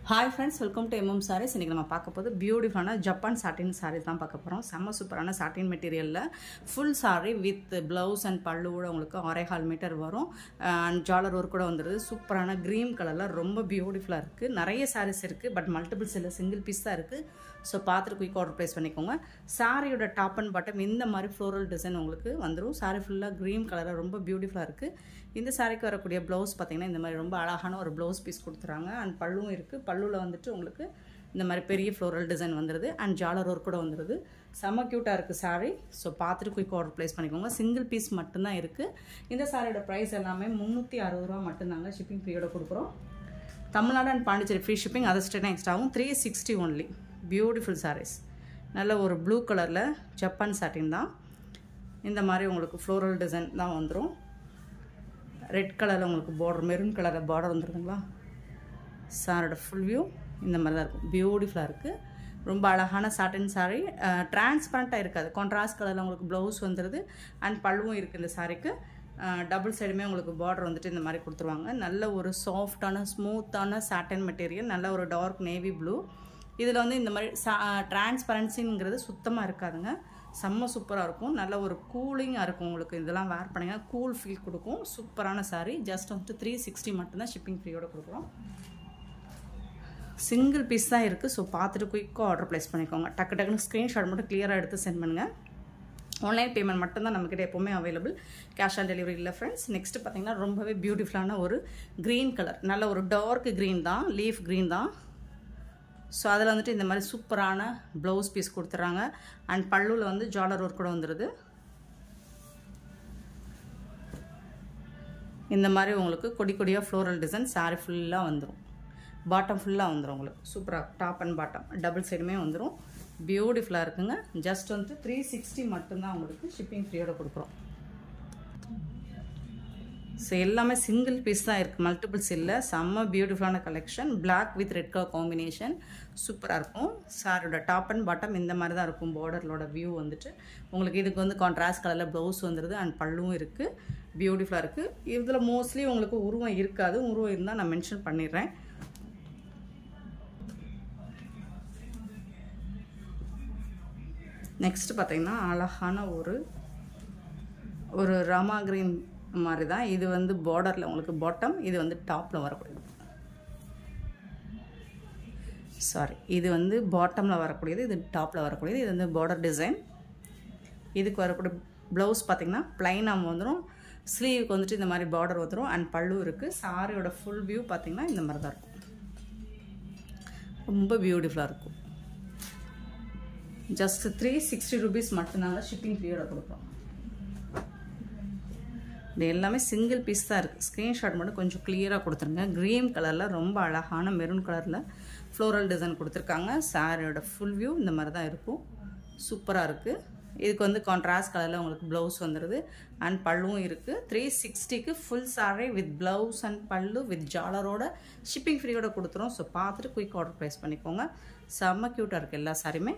hi friends welcome to MM saris இன்றைக்கி நம்ம பார்க்க போது பியூட்டிஃபுல்லான ஜப்பான் சாட்டின் சாரீஸ் தான் பார்க்க போகிறோம் செம்ம சூப்பரான சாட்டின் மெட்டீரியலில் full sari with blouse and பல்லுவோட உங்களுக்கு ஆரேகால் மீட்டர் வரும் அண்ட் ஜாலர் ஒர்க் கூட வந்துடுது சூப்பரான க்ரீன் கலரில் ரொம்ப பியூட்டிஃபுல்லாக இருக்குது நிறைய சாரீஸ் இருக்குது பட் மல்டிபிள்ஸ் இல்லை சிங்கிள் பீஸ் தான் இருக்குது ஸோ பார்த்துட்டு குயிக் ஆர்டர் ப்ளேஸ் பண்ணிக்கோங்க சாரியோட டாப் அண்ட் பாட்டம் இந்த மாதிரி ஃப்ளோரல் டிசைன் உங்களுக்கு வந்துடும் சாரீ ஃபுல்லாக க்ரீன் கலரில் ரொம்ப பியூட்டிஃபுல்லாக இருக்குது இந்த சாரிக்கு வரக்கூடிய ப்ளவுஸ் பார்த்திங்கன்னா இந்த மாதிரி ரொம்ப அழகான ஒரு ப்ளவுஸ் பீஸ் கொடுத்துறாங்க அண்ட் பல்லுவும் இருக்குது பல்லுவில் வந்துட்டு உங்களுக்கு இந்த மாதிரி பெரிய ஃப்ளோரல் டிசைன் வந்துடுது அண்ட் ஜாலர் ஒர்க் கூட வந்துடுது செம்ம க்யூட்டாக இருக்குது சாரீ ஸோ பார்த்துட்டு குயிக் ஆர்டர் ப்ளேஸ் பண்ணிக்கோங்க சிங்கிள் பீஸ் மட்டும்தான் இருக்குது இந்த சாரியோட ப்ரைஸ் எல்லாமே முந்நூற்றி அறுபது ரூபா மட்டும்தாங்க ஷிப்பிங் ஃப்ரீயோட கொடுக்குறோம் Tamil Nadu and Pondicherry free shipping அதை ஸ்டேட் எக்ஸ்ட்ராவும் three sixty only beautiful saris நல்ல ஒரு ப்ளூ கலரில் ஜப்பான் சாட்டின் தான் இந்த மாதிரி உங்களுக்கு ஃப்ளோரல் டிசைன் தான் வந்துடும் ரெட் கலரில் உங்களுக்கு பார்டர் மெரூன் கலரில் பார்டர் வந்துருதுங்களா சாரோட ஃபுல் வியூ இந்த மாதிரி தான் இருக்கும் பியூட்டிஃபுல்லாக இருக்குது ரொம்ப அழகான சாட்டின் சாரீ டிரான்ஸ்பரண்ட்டாக இருக்காது கான்ட்ராஸ்ட் கலரில் உங்களுக்கு ப்ளவுஸ் வந்துடுது அண்ட் பல்லுவும் இருக்குது இந்த சாரீக்கு டபுள் சைடுமே உங்களுக்கு பார்டர் வந்துட்டு இந்த மாதிரி கொடுத்துருவாங்க நல்ல ஒரு சாஃப்டான ஸ்மூத்தான சாட்டன் மெட்டீரியல் நல்ல ஒரு டார்க் நேவி ப்ளூ இதில் வந்து இந்த மாதிரி சா டிரான்ஸ்பரன்சிங்கிறது சுத்தமாக இருக்காதுங்க செம்ம சூப்பராக இருக்கும் நல்ல ஒரு கூலிங்காக இருக்கும் உங்களுக்கு இதெல்லாம் வேர் பண்ணிங்கன்னா கூல் ஃபீல் கொடுக்கும் சூப்பரான சாரீ ஜஸ்ட் வந்துட்டு த்ரீ சிக்ஸ்டி மட்டும்தான் ஷிப்பிங் ஃப்ரீயோட கொடுக்குறோம் சிங்கிள் பீஸ் தான் இருக்குது ஸோ பார்த்துட்டு குயிக்காக ஆர்டர் ப்ளேஸ் பண்ணிக்கோங்க டக்கு டக்குன்னு ஸ்க்ரீன்ஷாட் மட்டும் கிளியராக எடுத்து சென்ட் பண்ணுங்கள் ஆன்லைன் பேமெண்ட் மட்டும்தான் நம்மக்கிட்ட எப்போவுமே அவைலபிள் கேஷ் ஆன் டெலிவரி இல்லை ஃப்ரெண்ட்ஸ் நெக்ஸ்ட்டு பார்த்தீங்கன்னா ரொம்பவே பியூட்டிஃபுல்லான ஒரு க்ரீன் கலர் நல்ல ஒரு டார்க் க்ரீன் தான் லீஃப் க்ரீன் தான் ஸோ அதில் வந்துட்டு இந்த மாதிரி சூப்பரான ப்ளவுஸ் பீஸ் கொடுத்துட்றாங்க அண்ட் பல்லுவில் வந்து ஜாலர் ஒர்க் கூட வந்துடுது இந்த மாதிரி உங்களுக்கு கொடி கொடியாக ஃப்ளோரல் டிசைன் சாரீ ஃபுல்லாக வந்துடும் பாட்டம் ஃபுல்லாக வந்துடும் உங்களுக்கு சூப்பராக டாப் அண்ட் பாட்டம் டபுள் சைடுமே வந்துடும் பியூட்டிஃபுல்லாக இருக்குங்க ஜஸ்ட் வந்து த்ரீ சிக்ஸ்டி மட்டும்தான் உங்களுக்கு ஷிப்பிங் ஃப்ரீயோட கொடுக்குறோம் ஸோ எல்லாமே சிங்கிள் பீஸ் தான் இருக்குது மல்டிபிள்ஸ் இல்லை செம்ம பியூட்டிஃபுல்லான collection black with red colour combination சூப்பராக இருக்கும் சாரோட டாப் அண்ட் பாட்டம் இந்த மாதிரி தான் இருக்கும் பார்டர்களோட வியூ வந்துட்டு உங்களுக்கு இதுக்கு வந்து கான்ட்ராஸ்ட் கலரில் ப்ளவுஸ் வந்துடுது அண்ட் பல்லுவும் இருக்குது பியூட்டிஃபுல்லாக இருக்குது இதில் மோஸ்ட்லி உங்களுக்கு உருவம் இருக்காது உருவம் இருந்தால் நான் மென்ஷன் பண்ணிடுறேன் நெக்ஸ்ட் பார்த்திங்கன்னா அழகான ஒரு ஒரு ராமா கிரீன் மாதிரி தான் இது வந்து பார்டரில் உங்களுக்கு பாட்டம் இது வந்து டாப்பில் வரக்கூடியது சாரி இது வந்து பாட்டமில் வரக்கூடியது இது டாப்பில் வரக்கூடியது இது வந்து பார்டர் டிசைன் இதுக்கு வரக்கூடிய ப்ளவுஸ் பார்த்திங்கன்னா ப்ளைனாக வந்துடும் ஸ்லீவுக்கு வந்துட்டு இந்த மாதிரி பார்டர் வந்துடும் அண்ட் பல்லு இருக்குது சாரியோட ஃபுல் வியூ பார்த்திங்கன்னா இந்த மாதிரி தான் இருக்கும் ரொம்ப பியூட்டிஃபுல்லாக இருக்கும் ஜஸ்ட் த்ரீ சிக்ஸ்டி ருபீஸ் மட்டும்தாங்க ஷிப்பிங் ஃப்ரீயோட கொடுக்குறோம் இது எல்லாமே சிங்கிள் பீஸ் தான் இருக்குது ஸ்க்ரீன்ஷாட் மட்டும் கொஞ்சம் கிளியராக கொடுத்துருங்க க்ரீன் கலரில் ரொம்ப அழகான மெரூன் கலரில் ஃப்ளோரல் டிசைன் கொடுத்துருக்காங்க சாரியோட ஃபுல் வியூ இந்த மாதிரி தான் இருக்கும் சூப்பராக இருக்குது இதுக்கு வந்து கான்ட்ராஸ்ட் கலரில் உங்களுக்கு ப்ளவுஸ் வந்துடுது அண்ட் பல்லுவும் இருக்குது த்ரீ சிக்ஸ்டிக்கு full sari with blouse and pallu with ஜாலரோட ஷிப்பிங் ஃப்ரீயோட கொடுத்துரும் ஸோ பார்த்துட்டு குயிக் ஆர்டர் ப்ளேஸ் பண்ணிக்கோங்க செம்ம க்யூட்டாக இருக்குது எல்லா சாரியுமே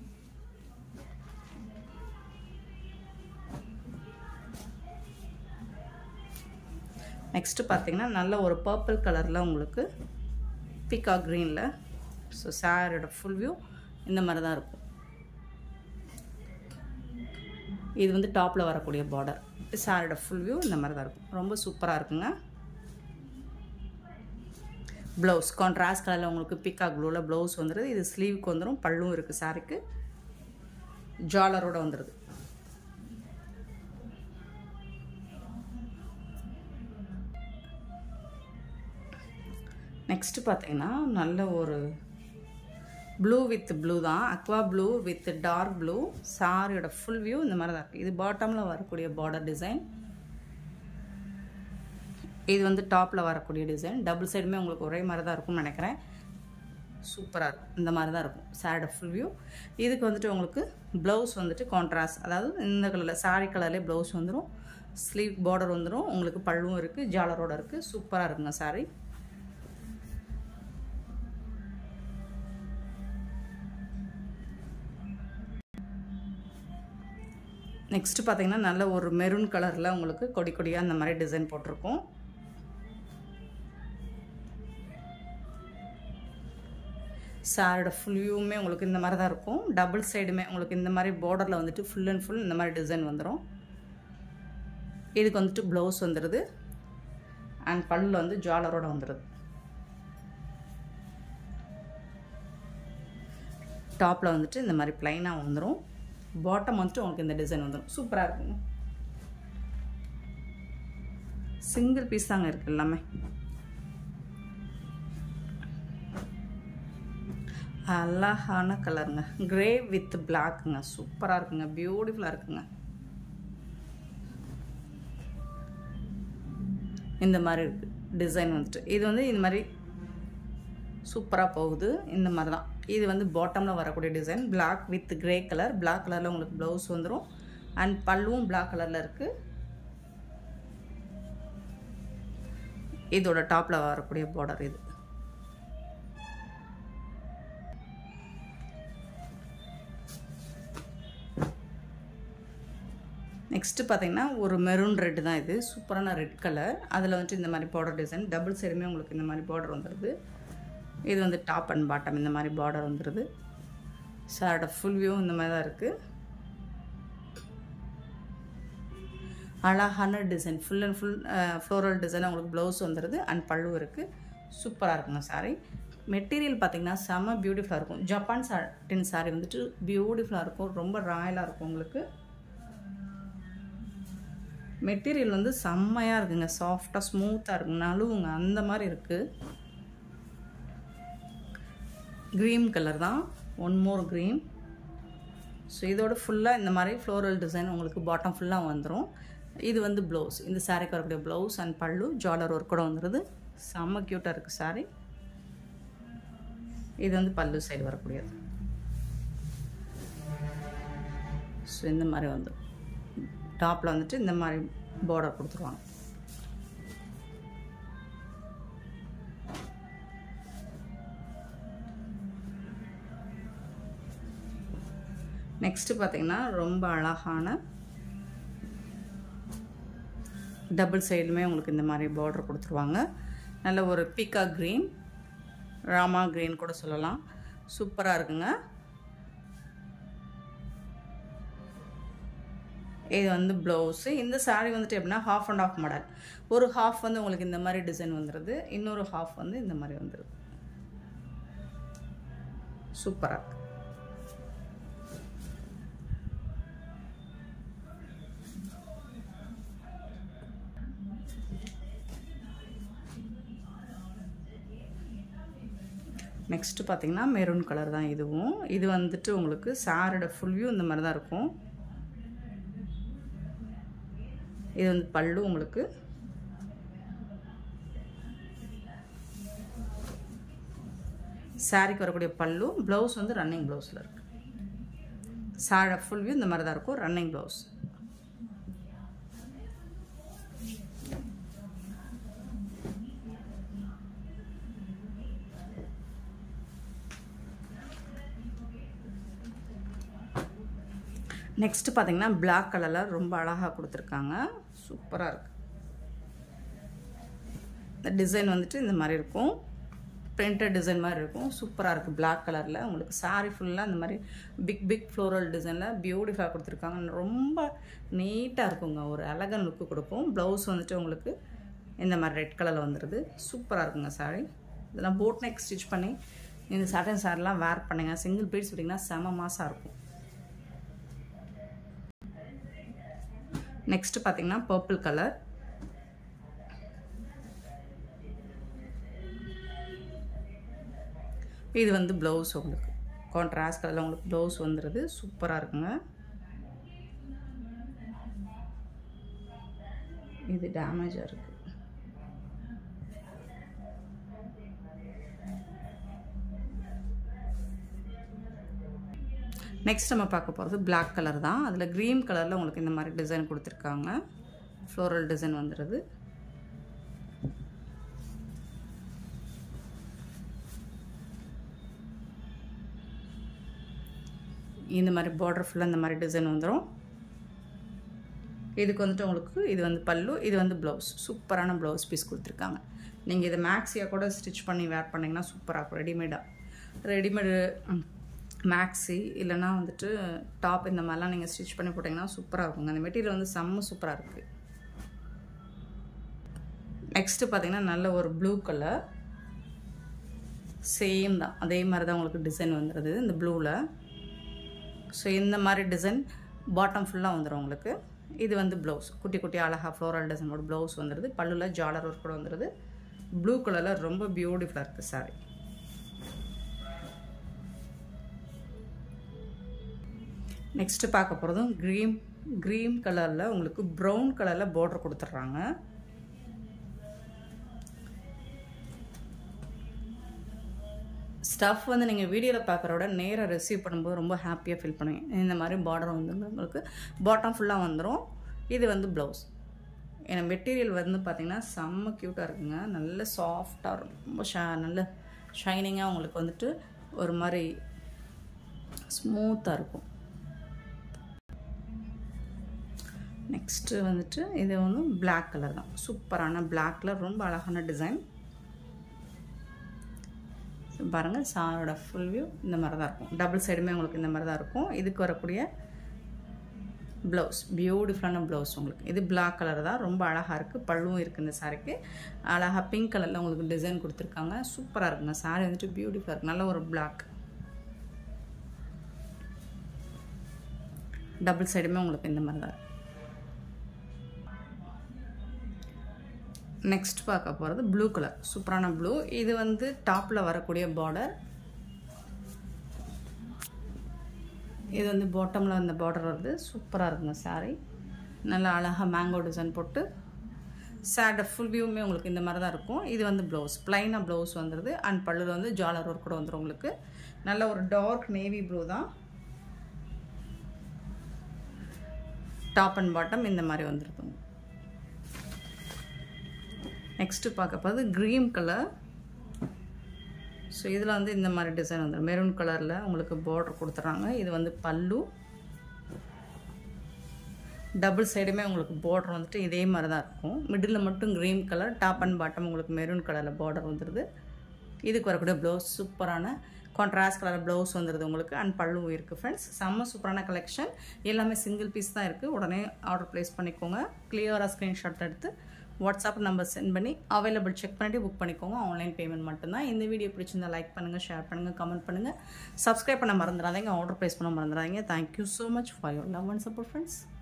நெக்ஸ்ட்டு பார்த்தீங்கன்னா நல்ல ஒரு பர்பிள் கலரில் உங்களுக்கு பிக்கா க்ரீனில் ஸோ சாரோட ஃபுல் வியூ இந்த மாதிரி தான் இருக்கும் இது வந்து டாப்பில் வரக்கூடிய பார்டர் சாரோட ஃபுல் வியூ இந்த மாதிரி தான் இருக்கும் ரொம்ப சூப்பராக இருக்குங்க ப்ளவுஸ் கான்ட்ராஸ்ட் கலரில் உங்களுக்கு பிக்கா ப்ளூவில் ப்ளவுஸ் வந்துடுது இது ஸ்லீவுக்கு வந்துடும் பல்லும் இருக்குது சாரிக்கு ஜாலரோட வந்துடுது நெக்ஸ்ட்டு பார்த்தீங்கன்னா நல்ல ஒரு ப்ளூ வித் ப்ளூ தான் aqua blue with dark blue சாரியோட ஃபுல் வியூ இந்த மாதிரி தான் இருக்குது இது பாட்டமில் வரக்கூடிய பார்டர் டிசைன் இது வந்து டாப்பில் வரக்கூடிய டிசைன் டபுள் சைடுமே உங்களுக்கு ஒரே மாதிரி தான் இருக்கும்னு நினைக்கிறேன் சூப்பராக இருக்கும் இந்த மாதிரி தான் இருக்கும் சாரியோட ஃபுல் வியூ இதுக்கு வந்துட்டு உங்களுக்கு ப்ளவுஸ் வந்துட்டு கான்ட்ராஸ்ட் அதாவது இந்த கலரில் சாரி கலர்லேயே ப்ளவுஸ் வந்துடும் ஸ்லீவ் பார்டர் வந்துடும் உங்களுக்கு பல்லும் இருக்குது ஜாலரோட இருக்குது சூப்பராக இருக்குங்க சாரி நெக்ஸ்ட்டு பார்த்தீங்கன்னா நல்ல ஒரு மெரூன் கலரில் உங்களுக்கு கொடி கொடியாக அந்த மாதிரி டிசைன் போட்டிருக்கோம் சாரோட ஃபுல் வியூவுமே உங்களுக்கு இந்த மாதிரி தான் இருக்கும் டபுள் சைடுமே உங்களுக்கு இந்த மாதிரி பார்டரில் வந்துட்டு ஃபுல் அண்ட் ஃபுல் இந்த மாதிரி டிசைன் வந்துடும் இதுக்கு வந்துட்டு ப்ளவுஸ் வந்துடுது அண்ட் பல்லில் வந்து ஜாலரோட வந்துடுது டாப்பில் வந்துட்டு இந்த மாதிரி ப்ளைனாக வந்துடும் பாட்டம் வந்துட்டு உங்களுக்கு இந்த டிசைன் வந்துடும் சூப்பராக இருக்குங்க சிங்கிள் பீஸ் தாங்க இருக்குது எல்லாமே அழகான கலருங்க கிரே வித் பிளாக்குங்க சூப்பராக இருக்குங்க பியூட்டிஃபுல்லாக இருக்குங்க இந்த மாதிரி இருக்குது டிசைன் வந்துட்டு இது வந்து இந்த மாதிரி சூப்பராக போகுது இந்த மாதிரி தான் இது வந்து பாட்டமில் வரக்கூடிய design black with grey colour black கலரில் உங்களுக்கு ப்ளவுஸ் வந்துடும் அண்ட் பல்லுவும் பிளாக் கலரில் இருக்குது இதோட டாப்பில் வரக்கூடிய பார்டர் இது நெக்ஸ்ட்டு பார்த்தீங்கன்னா ஒரு மெரூன் ரெட்டு தான் இது சூப்பரான ரெட் கலர் அதில் வந்துட்டு இந்த மாதிரி பார்டர் டிசைன் டபுள் சைடுமே உங்களுக்கு இந்த மாதிரி பார்டர் வந்துடுது இது வந்து டாப் அண்ட் பாட்டம் இந்த மாதிரி பார்டர் வந்துடுது சாரோட ஃபுல் வியூ இந்த மாதிரி தான் இருக்குது அழகான design full and full floral design உங்களுக்கு ப்ளவுஸ் வந்துடுது அண்ட் பல்லு இருக்குது சூப்பராக இருக்குங்க சாரீ மெட்டீரியல் பார்த்திங்கன்னா செம்ம பியூட்டிஃபுல்லாக இருக்கும் ஜப்பான் சாட்டின் சாரீ வந்துட்டு பியூட்டிஃபுல்லாக இருக்கும் ரொம்ப ராயலாக இருக்கும் உங்களுக்கு மெட்டீரியல் வந்து செம்மையாக இருக்குங்க சாஃப்டாக ஸ்மூத்தாக இருக்குங்க நழுவுங்க அந்த மாதிரி இருக்குது க்ரீன் கலர் தான் ஒன் மோர் க்ரீன் ஸோ இதோட ஃபுல்லாக இந்த மாதிரி ஃப்ளோரல் டிசைன் உங்களுக்கு பாட்டம் ஃபுல்லாக வந்துடும் இது வந்து ப்ளவுஸ் இந்த சாரீக்கு வரக்கூடிய ப்ளவுஸ் அண்ட் பல்லு ஜாலர் ஒர்க் கூட வந்துடுது செம்ம க்யூட்டாக இருக்குது சாரீ இது வந்து பல்லு சைடு வரக்கூடியது ஸோ இந்த மாதிரி வந்து டாப்பில் வந்துட்டு இந்த மாதிரி பார்டர் கொடுத்துருவாங்க நெக்ஸ்ட்டு பார்த்தீங்கன்னா ரொம்ப அழகான டபுள் சைடுமே உங்களுக்கு இந்த மாதிரி பார்டர் கொடுத்துருவாங்க நல்ல ஒரு பீக்கா க்ரீன் ராமா க்ரீன் கூட சொல்லலாம் சூப்பராக இருக்குங்க இது வந்து ப்ளவுஸு இந்த சாரீ வந்துட்டு எப்படின்னா ஹாஃப் அண்ட் ஆஃப் மாடல் ஒரு ஹாஃப் வந்து உங்களுக்கு இந்த மாதிரி டிசைன் வந்துடுது இன்னொரு ஹாஃப் வந்து இந்த மாதிரி வந்துடுது சூப்பராக இருக்கு நெக்ஸ்ட்டு பார்த்தீங்கன்னா மெரூன் கலர் தான் இதுவும் இது வந்துட்டு உங்களுக்கு சாரோட ஃபுல் வியூ இந்த மாதிரி தான் இருக்கும் இது வந்து பல்லு உங்களுக்கு சாரிக்கு வரக்கூடிய பல்லு ப்ளவுஸ் வந்து ரன்னிங் ப்ளவுஸில் இருக்குது சார ஃபுல் வியூ இந்த மாதிரி தான் இருக்கும் ரன்னிங் ப்ளவுஸ் நெக்ஸ்ட்டு பார்த்தீங்கன்னா பிளாக் கலரில் ரொம்ப அழகாக கொடுத்துருக்காங்க சூப்பராக இருக்குது இந்த டிசைன் வந்துட்டு இந்த மாதிரி இருக்கும் பிரிண்டட் டிசைன் மாதிரி இருக்கும் சூப்பராக இருக்குது பிளாக் கலரில் உங்களுக்கு சாரீ ஃபுல்லாக இந்த மாதிரி பிக் பிக் ஃப்ளோரல் டிசைனில் பியூட்டிஃபுல்லாக கொடுத்துருக்காங்க ரொம்ப நீட்டாக இருக்குங்க ஒரு அழகன் லுக்கு கொடுக்கும் ப்ளவுஸ் வந்துட்டு உங்களுக்கு இந்த மாதிரி ரெட் கலரில் வந்துடுது சூப்பராக இருக்குங்க சாரீ இதெல்லாம் போட் நெக் ஸ்டிச் பண்ணி இந்த சாட்டன் சாரிலாம் வேர் பண்ணுங்க சிங்கிள் பீட்ஸ் விட்டிங்கன்னா செம மாசாக இருக்கும் நெக்ஸ்ட் பார்த்தீங்கன்னா பர்பிள் கலர் இது வந்து ப்ளவுஸ் உங்களுக்கு கான்ட்ராஸ்ட் கலரில் உங்களுக்கு ப்ளவுஸ் வந்துடுது சூப்பராக இருக்குங்க இது டேமேஜாக இருக்குது நெக்ஸ்ட் நம்ம பார்க்க போகிறது பிளாக் கலர் தான் அதில் க்ரீன் கலரில் உங்களுக்கு இந்த மாதிரி டிசைன் கொடுத்துருக்காங்க ஃப்ளோரல் டிசைன் வந்துடுது இந்த மாதிரி பார்டர் ஃபுல்லாக இந்த மாதிரி டிசைன் வந்துடும் இதுக்கு வந்துட்டு உங்களுக்கு இது வந்து பல்லு இது வந்து ப்ளவுஸ் சூப்பரான ப்ளவுஸ் பீஸ் கொடுத்துருக்காங்க நீங்கள் இதை மேக்ஸியாக கூட ஸ்டிச் பண்ணி வேர் பண்ணிங்கன்னா சூப்பராக இருக்கும் ரெடிமேடாக ரெடிமேடு மேக்ஸி இல்லைனா வந்துட்டு டாப் இந்த மாதிரிலாம் நீங்கள் ஸ்டிச் பண்ணி போட்டிங்கன்னா சூப்பராக இருக்குங்க அந்த மெட்டீரியல் வந்து செம்ம சூப்பராக இருக்குது நெக்ஸ்ட்டு பார்த்தீங்கன்னா நல்ல ஒரு ப்ளூ கலர் சேம் தான் அதே மாதிரி தான் உங்களுக்கு டிசைன் வந்துடுது இந்த ப்ளூவில் ஸோ இந்த மாதிரி டிசைன் பாட்டம் ஃபுல்லாக வந்துடும் உங்களுக்கு இது வந்து ப்ளவுஸ் குட்டி குட்டி அழகாக ஃப்ளோரல் டிசைனோட ப்ளவுஸ் வந்துடுது பல்லுவில் ஜாலர் ஒர்க் கூட வந்துடுது ப்ளூ கலரில் ரொம்ப பியூட்டிஃபுல்லாக இருக்குது சாரி நெக்ஸ்ட்டு பார்க்க போகிறதும் க்ரீன் க்ரீன் கலரில் உங்களுக்கு ப்ரௌன் கலரில் பார்டர் கொடுத்துட்றாங்க ஸ்டஃப் வந்து நீங்கள் வீடியோவில் பார்க்குறோட நேராக ரிசீவ் பண்ணும்போது ரொம்ப ஹாப்பியாக ஃபீல் பண்ணுவீங்க இந்த மாதிரி பார்டர் வந்து உங்களுக்கு பாட்டம் ஃபுல்லாக வந்துடும் இது வந்து ப்ளவுஸ் ஏன்னா மெட்டீரியல் வந்து பார்த்திங்கன்னா செம்ம க்யூட்டாக இருக்குங்க நல்ல சாஃப்டாக ரொம்ப ஷா நல்ல ஷைனிங்காக உங்களுக்கு வந்துட்டு ஒரு மாதிரி ஸ்மூத்தாக இருக்கும் நெக்ஸ்ட்டு வந்துட்டு இது வந்து பிளாக் கலர் தான் சூப்பரான பிளாக் கலர் ரொம்ப அழகான டிசைன் பாருங்கள் சாரோட ஃபுல் வியூ இந்த மாதிரி தான் இருக்கும் டபுள் சைடுமே உங்களுக்கு இந்த மாதிரி தான் இருக்கும் இதுக்கு வரக்கூடிய ப்ளவுஸ் பியூட்டிஃபுல்லான ப்ளவுஸ் உங்களுக்கு இது பிளாக் கலர் தான் ரொம்ப அழகாக இருக்குது பல்லுவும் இருக்குது இந்த சாரிக்கு அழகாக பிங்க் கலரில் உங்களுக்கு டிசைன் கொடுத்துருக்காங்க சூப்பராக இருக்குங்க சாரி வந்துட்டு பியூட்டிஃபுல்லாக இருக்குது நல்ல ஒரு பிளாக் டபுள் சைடுமே உங்களுக்கு இந்த மாதிரி தான் நெக்ஸ்ட் பார்க்க போகிறது ப்ளூ கலர் சூப்பரான ப்ளூ இது வந்து டாப்பில் வரக்கூடிய பார்டர் இது வந்து பாட்டமில் அந்த பார்டர் வருது சூப்பராக இருக்குங்க சாரீ நல்லா அழகாக மேங்கோ டிசைன் போட்டு சேட ஃபுல் வியூமே உங்களுக்கு இந்த மாதிரி தான் இருக்கும் இது வந்து ப்ளவுஸ் ப்ளைனாக ப்ளவுஸ் வந்துடுது அண்ட் பல்லுல வந்து ஜாலர் ஒர்க் கூட வந்துடும் உங்களுக்கு நல்ல ஒரு டார்க் நேவி ப்ளூ தான் டாப் அண்ட் பாட்டம் இந்த மாதிரி வந்துருக்குங்க நெக்ஸ்ட்டு பார்க்க போகிறது க்ரீன் கலர் ஸோ இதில் வந்து இந்த மாதிரி டிசைன் வந்துடும் மெரூன் கலரில் உங்களுக்கு பார்டர் கொடுத்துட்றாங்க இது வந்து பல்லு டபுள் சைடுமே உங்களுக்கு பார்டர் வந்துட்டு இதே மாதிரி தான் இருக்கும் மிடில் மட்டும் green colour top and bottom உங்களுக்கு மெரூன் கலரில் பார்டர் வந்துடுது இதுக்கு வரக்கூடிய ப்ளவுஸ் சூப்பரான கான்ட்ராஸ்ட் கலர் ப்ளவுஸ் வந்துடுது உங்களுக்கு அண்ட் பல்லும் இருக்குது ஃப்ரெண்ட்ஸ் செம்ம சூப்பரான கலெக்ஷன் எல்லாமே சிங்கிள் பீஸ் தான் இருக்குது உடனே ஆர்டர் ப்ளேஸ் பண்ணிக்கோங்க கிளியராக ஸ்க்ரீன்ஷாட் எடுத்து வாட்ஸ்அப் நம்பர் சென்ட் பண்ணி அவைலபிள் செக் பண்ணிவிட்டு புக் பண்ணிக்கோங்க ஆன்லைன் பேமெண்ட் மட்டும்தான் இந்த வீடியோ பிடிச்சிருந்தா லைக் பண்ணுங்கள் ஷேர் பண்ணுங்கள் கமெண்ட் பண்ணுங்கள் சப்ஸ்கிரைப் பண்ண மறந்துடாதீங்க ஆர்டர் ப்ளேஸ் பண்ண மறந்துடாதீங்க thank you so much for your love and support friends